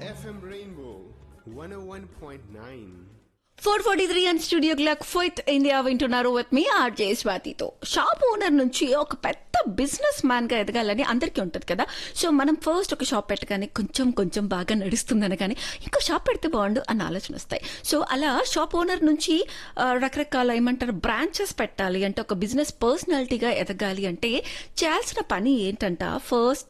FM Rainbow 101.9. Four forty three and studio clock fourth India వింటున్నారు with me RJ స్వాతితో shop owner నుంచి ఒక పెద్ద బిజినెస్ మ్యాన్ గా ఎదగాలని అందరికీ ఉంటుంది కదా సో మనం ఫస్ట్ ఒక షాప్ పెట్టగానే కొంచెం కొంచెం బాగా నడుస్తుందని కానీ ఇంకో షాప్ పెడితే బాగుండు అన్న ఆలోచన వస్తాయి సో అలా షాప్ ఓనర్ నుంచి ఆ, రకరకాల ఏమంటారు బ్రాంచెస్ పెట్టాలి అంటే ఒక బిజినెస్ పర్సనాలిటీగా ఎదగాలి అంటే చేయాల్సిన పని ఏంటంట ఫస్ట్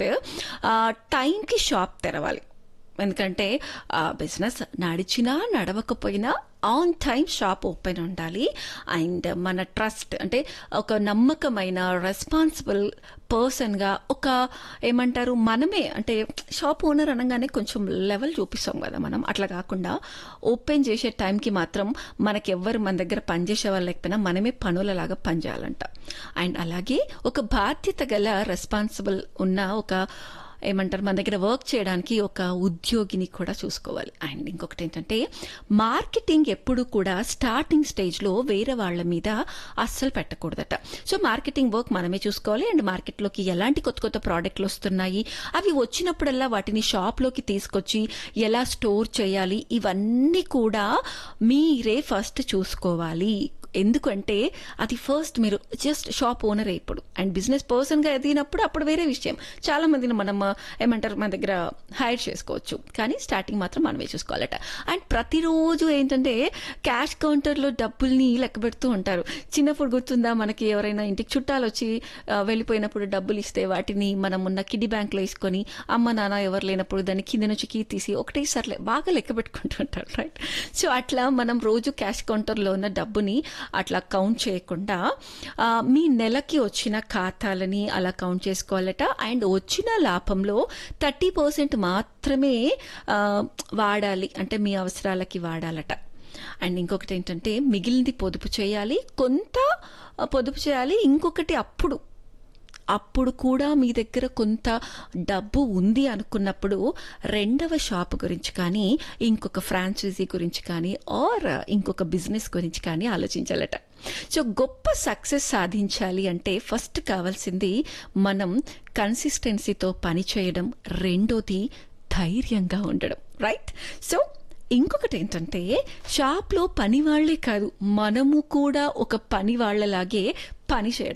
టైంకి షాప్ తెరవాలి ఎందుకంటే ఆ బిజినెస్ నడిచినా నడవకపోయినా ఆన్ టైం షాప్ ఓపెన్ ఉండాలి అండ్ మన ట్రస్ట్ అంటే ఒక నమ్మకమైన రెస్పాన్సిబుల్ పర్సన్గా ఒక ఏమంటారు మనమే అంటే షాప్ ఓనర్ అనగానే కొంచెం లెవెల్ చూపిస్తాం కదా మనం అట్లా కాకుండా ఓపెన్ చేసే టైంకి మాత్రం మనకి ఎవ్వరు మన దగ్గర పనిచేసే వాళ్ళు లేకపోయినా మనమే పనులలాగా పనిచేయాలంట అండ్ అలాగే ఒక బాధ్యత గల రెస్పాన్సిబుల్ ఉన్న ఒక ఏమంటారు మన దగ్గర వర్క్ చేయడానికి ఒక ఉద్యోగిని కూడా చూసుకోవాలి అండ్ ఇంకొకటి ఏంటంటే మార్కెటింగ్ ఎప్పుడు కూడా స్టార్టింగ్ స్టేజ్లో వేరే వాళ్ళ మీద అస్సలు పెట్టకూడదట సో మార్కెటింగ్ వర్క్ మనమే చూసుకోవాలి అండ్ మార్కెట్లోకి ఎలాంటి కొత్త కొత్త ప్రోడక్ట్లు వస్తున్నాయి అవి వచ్చినప్పుడల్లా వాటిని షాప్లోకి తీసుకొచ్చి ఎలా స్టోర్ చేయాలి ఇవన్నీ కూడా మీరే ఫస్ట్ చూసుకోవాలి ఎందుకంటే అది ఫస్ట్ మీరు జస్ట్ షాప్ ఓనరే ఇప్పుడు అండ్ బిజినెస్ పర్సన్గా ఎదిగినప్పుడు అప్పుడు వేరే విషయం చాలా మందిని మనం ఆ, ఏమంటారు మన దగ్గర హైర్ చేసుకోవచ్చు కానీ స్టార్టింగ్ మాత్రం మనమే చూసుకోవాలట అండ్ ప్రతిరోజు ఏంటంటే క్యాష్ కౌంటర్లో డబ్బుల్ని లెక్క పెడుతూ ఉంటారు చిన్నప్పుడు గుర్తుందా మనకి ఎవరైనా ఇంటికి చుట్టాలు వచ్చి ఆ, వెళ్ళిపోయినప్పుడు డబ్బులు ఇస్తే వాటిని మనం ఉన్న కిడ్డీ బ్యాంక్లో వేసుకొని అమ్మ నాన్న ఎవరు లేనప్పుడు దాన్ని కింద నుంచి కీ తీసి ఒకటేసారి బాగా లెక్క పెట్టుకుంటూ ఉంటారు రైట్ సో అట్లా మనం రోజు క్యాష్ కౌంటర్లో ఉన్న డబ్బుని అట్లా కౌంట్ చేయకుండా ఆ, మీ నెలకి వచ్చిన ఖాతాలని అలా కౌంట్ చేసుకోవాలట అండ్ వచ్చిన లాభంలో థర్టీ పర్సెంట్ మాత్రమే ఆ, వాడాలి అంటే మీ అవసరాలకి వాడాలట అండ్ ఇంకొకటి ఏంటంటే మిగిలింది పొదుపు చేయాలి కొంత ఆ, పొదుపు చేయాలి ఇంకొకటి అప్పుడు అప్పుడు కూడా మీ దగ్గర కొంత డబ్బు ఉంది అనుకున్నప్పుడు రెండవ షాప్ గురించి కానీ ఇంకొక ఫ్రాంచైజీ గురించి కానీ ఆర్ ఇంకొక బిజినెస్ గురించి కానీ ఆలోచించాలట సో గొప్ప సక్సెస్ సాధించాలి అంటే ఫస్ట్ కావాల్సింది మనం కన్సిస్టెన్సీతో పని చేయడం రెండోది ధైర్యంగా ఉండడం రైట్ సో ఇంకొకటి ఏంటంటే షాప్లో పని వాళ్లే కాదు మనము కూడా ఒక పని వాళ్ళలాగే పని చేయడం